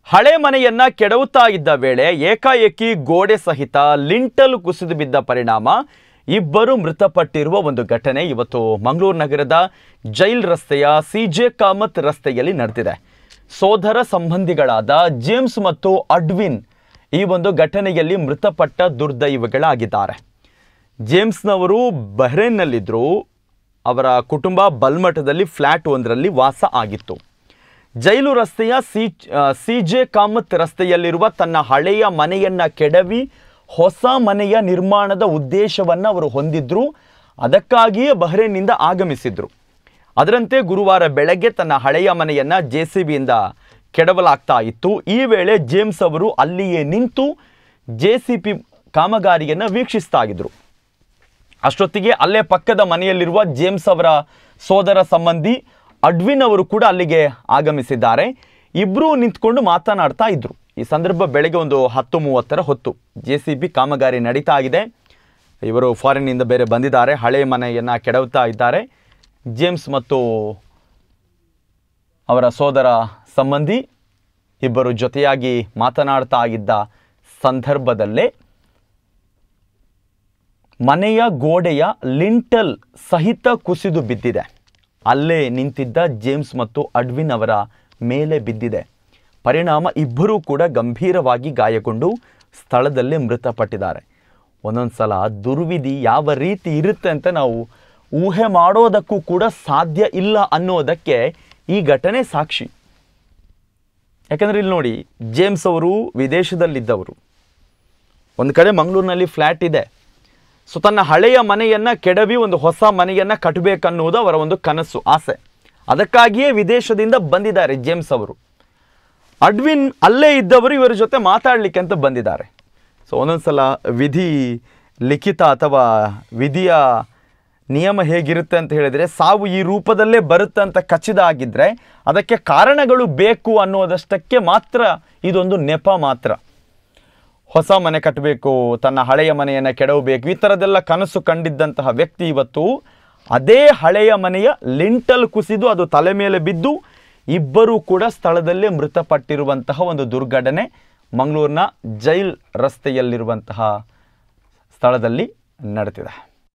ಹಳೆ ಮನೆಯನ್ನ ಕೆಡವುತ್ತಾ ಇದ್ದ ವೇಳೆ ಏಕಾಏಕಿ ಗೋಡೆ ಸಹಿತ ಲಿಂಟಲ್ ಕುಸಿದು ಬಿದ್ದ ಪರಿಣಾಮ ಇಬ್ಬರು ಮೃತಪಟ್ಟಿರುವ ಒಂದು ಘಟನೆ ಇವತ್ತು ಮಂಗಳೂರು ನಗರದ ಜೈಲ್ ರಸ್ತೆಯ ಸಿಜೆ ಕಾಮತ್ ರಸ್ತೆಯಲ್ಲಿ ನಡೆದಿದೆ ಸೋದರ ಸಂಬಂಧಿಗಳಾದ ಜೇಮ್ಸ್ ಮತ್ತು ಅಡ್ವಿನ್ ಈ ಒಂದು ಘಟನೆಯಲ್ಲಿ ಮೃತಪಟ್ಟ ದುರ್ದೈವಗಳಾಗಿದ್ದಾರೆ ಜೇಮ್ಸ್ನವರು ಬಹ್ರೇನ್ನಲ್ಲಿದ್ದರು ಅವರ ಕುಟುಂಬ ಬಲ್ಮಠದಲ್ಲಿ ಫ್ಲ್ಯಾಟ್ ಒಂದರಲ್ಲಿ ವಾಸ ಆಗಿತ್ತು ಜೈಲು ರಸ್ತೆಯ ಸಿ ಸಿ ಜೆ ಕಾಮತ್ ರಸ್ತೆಯಲ್ಲಿರುವ ತನ್ನ ಹಳೆಯ ಮನೆಯನ್ನು ಕೆಡವಿ ಹೊಸ ಮನೆಯ ನಿರ್ಮಾಣದ ಉದ್ದೇಶವನ್ನು ಅವರು ಹೊಂದಿದ್ರು ಅದಕ್ಕಾಗಿಯೇ ಬಹ್ರೇನ್ನಿಂದ ಆಗಮಿಸಿದ್ರು ಅದರಂತೆ ಗುರುವಾರ ಬೆಳಗ್ಗೆ ತನ್ನ ಹಳೆಯ ಮನೆಯನ್ನು ಜೆ ಸಿ ಬಿಯಿಂದ ಕೆಡವಲಾಗ್ತಾ ಇತ್ತು ಈ ವೇಳೆ ಜೇಮ್ಸ್ ಅವರು ಅಲ್ಲಿಯೇ ನಿಂತು ಜೆ ಸಿ ಪಿ ಕಾಮಗಾರಿಯನ್ನು ವೀಕ್ಷಿಸ್ತಾ ಇದ್ರು ಅಷ್ಟೊತ್ತಿಗೆ ಅಲ್ಲೇ ಪಕ್ಕದ ಮನೆಯಲ್ಲಿರುವ ಜೇಮ್ಸ್ ಅವರ ಸೋದರ ಸಂಬಂಧಿ ಅಡ್ವಿನ್ ಅವರು ಕೂಡ ಅಲ್ಲಿಗೆ ಆಗಮಿಸಿದ್ದಾರೆ ಇಬ್ಬರೂ ನಿಂತ್ಕೊಂಡು ಮಾತನಾಡ್ತಾ ಇದ್ರು ಈ ಸಂದರ್ಭ ಬೆಳಗ್ಗೆ ಒಂದು ಹತ್ತು ಮೂವತ್ತರ ಹೊತ್ತು ಜೆ ಸಿ ಬಿ ಕಾಮಗಾರಿ ನಡೀತಾ ಇದೆ ಇವರು ಫಾರಿನ್ನಿಂದ ಬೇರೆ ಬಂದಿದ್ದಾರೆ ಹಳೆ ಮನೆಯನ್ನು ಕೆಡವುತ್ತಾ ಇದ್ದಾರೆ ಜೇಮ್ಸ್ ಮತ್ತು ಅವರ ಸೋದರ ಸಂಬಂಧಿ ಇಬ್ಬರು ಜೊತೆಯಾಗಿ ಮಾತನಾಡ್ತಾ ಇದ್ದ ಸಂದರ್ಭದಲ್ಲೇ ಮನೆಯ ಗೋಡೆಯ ಲಿಂಟಲ್ ಸಹಿತ ಕುಸಿದು ಬಿದ್ದಿದೆ ಅಲ್ಲೇ ನಿಂತಿದ್ದ ಜೇಮ್ಸ್ ಮತ್ತು ಅಡ್ವಿನ್ ಅವರ ಮೇಲೆ ಬಿದ್ದಿದೆ ಪರಿಣಾಮ ಇಬ್ಬರೂ ಕೂಡ ಗಂಭೀರವಾಗಿ ಗಾಯಗೊಂಡು ಸ್ಥಳದಲ್ಲೇ ಮೃತಪಟ್ಟಿದ್ದಾರೆ ಒಂದೊಂದು ಸಲ ದುರ್ವಿಧಿ ಯಾವ ರೀತಿ ಇರುತ್ತೆ ಅಂತ ನಾವು ಊಹೆ ಮಾಡೋದಕ್ಕೂ ಕೂಡ ಸಾಧ್ಯ ಇಲ್ಲ ಅನ್ನೋದಕ್ಕೆ ಈ ಘಟನೆ ಸಾಕ್ಷಿ ಯಾಕಂದರೆ ಇಲ್ಲಿ ನೋಡಿ ಜೇಮ್ಸ್ ಅವರು ವಿದೇಶದಲ್ಲಿದ್ದವರು ಒಂದು ಕಡೆ ಮಂಗಳೂರಿನಲ್ಲಿ ಫ್ಲ್ಯಾಟ್ ಇದೆ ಸೊ ತನ್ನ ಹಳೆಯ ಮನೆಯನ್ನು ಕೆಡವಿ ಒಂದು ಹೊಸ ಮನೆಯನ್ನು ಕಟ್ಟಬೇಕನ್ನುವುದು ಅವರ ಒಂದು ಕನಸು ಆಸೆ ಅದಕ್ಕಾಗಿಯೇ ವಿದೇಶದಿಂದ ಬಂದಿದ್ದಾರೆ ಜೇಮ್ಸ್ ಅವರು ಅಡ್ವಿನ್ ಅಲ್ಲೇ ಇದ್ದವರು ಇವರ ಜೊತೆ ಮಾತಾಡಲಿಕ್ಕೆ ಅಂತ ಬಂದಿದ್ದಾರೆ ಸೊ ಒಂದೊಂದು ಸಲ ವಿಧಿ ಲಿಖಿತ ಅಥವಾ ವಿಧಿಯ ನಿಯಮ ಹೇಗಿರುತ್ತೆ ಅಂತ ಹೇಳಿದರೆ ಸಾವು ಈ ರೂಪದಲ್ಲೇ ಬರುತ್ತೆ ಅಂತ ಖಚಿತ ಆಗಿದ್ದರೆ ಅದಕ್ಕೆ ಕಾರಣಗಳು ಬೇಕು ಅನ್ನೋದಷ್ಟಕ್ಕೆ ಮಾತ್ರ ಇದೊಂದು ನೆಪ ಮಾತ್ರ ಹೊಸ ಮನೆ ಕಟ್ಟಬೇಕು ತನ್ನ ಹಳೆಯ ಮನೆಯನ್ನು ಕೆಡವಬೇಕು ಈ ಥರದ್ದೆಲ್ಲ ಕನಸು ಕಂಡಿದ್ದಂತಹ ವ್ಯಕ್ತಿ ಇವತ್ತು ಅದೇ ಹಳೆಯ ಮನೆಯ ಲಿಂಟಲ್ ಕುಸಿದು ಅದು ತಲೆ ಮೇಲೆ ಬಿದ್ದು ಇಬ್ಬರೂ ಕೂಡ ಸ್ಥಳದಲ್ಲೇ ಮೃತಪಟ್ಟಿರುವಂತಹ ಒಂದು ದುರ್ಘಟನೆ ಮಂಗಳೂರಿನ ಜೈಲ್ ರಸ್ತೆಯಲ್ಲಿರುವಂತಹ ಸ್ಥಳದಲ್ಲಿ ನಡೆದಿದೆ